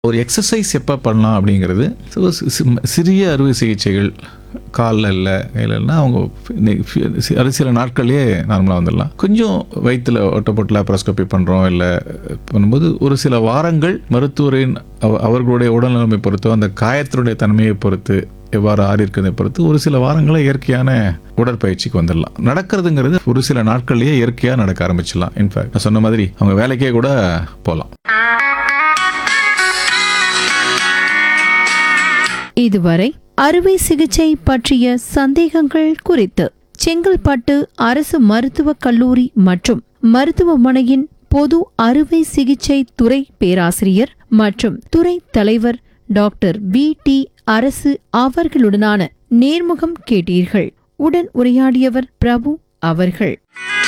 ஒரு எக்ஸசைஸ் எப்போ பண்ணலாம் அப்படிங்கிறது so சி- சி- சிறிய அறுவை சிகிச்சைகள் காலில் இல்லை கையிலன்னா அவங்க நி- சி- அது சில நாட்கள்லேயே நார்மலாக வந்துடலாம் கொஞ்சம் வயிற்றில் ஒட்டப்பட்டு லாப்ரோஸ்கோபி பண்ணுறோம் இல்லை பண்ணும்போது ஒரு சில வாரங்கள் மருத்துவரின் அவ- அவர்களுடைய உடல்நிலைமை பொறுத்தோ அந்த காயத்தினுடைய தன்மையை பொறுத்து எவ்வாறு ஆறி இருக்கிறதை பொறுத்து ஒரு சில வாரங்களே இயற்கையான உடற்பயிற்சிக்கு வந்துடலாம் நடக்கிறதுங்கிறது ஒரு சில நாட்கள்லேயே இயற்கையாக நடக்க ஆரம்பிச்சிடலாம் இன்ஃபேக்ட் நான் சொன்ன மாதிரி அவங்க வேலைக்கே கூட போகலாம் இதுவரை அறுவை சிகிச்சை பற்றிய சந்தேகங்கள் குறித்து செங்கல்பட்டு அரசு மருத்துவக் கல்லூரி மற்றும் மருத்துவமனையின் பொது அறுவை சிகிச்சை துறை பேராசிரியர் மற்றும் துறை தலைவர் டாக்டர் பி டி அரசு அவர்களுடனான நேர்முகம் கேட்டீர்கள் உடன் உரையாடியவர் பிரபு அவர்கள்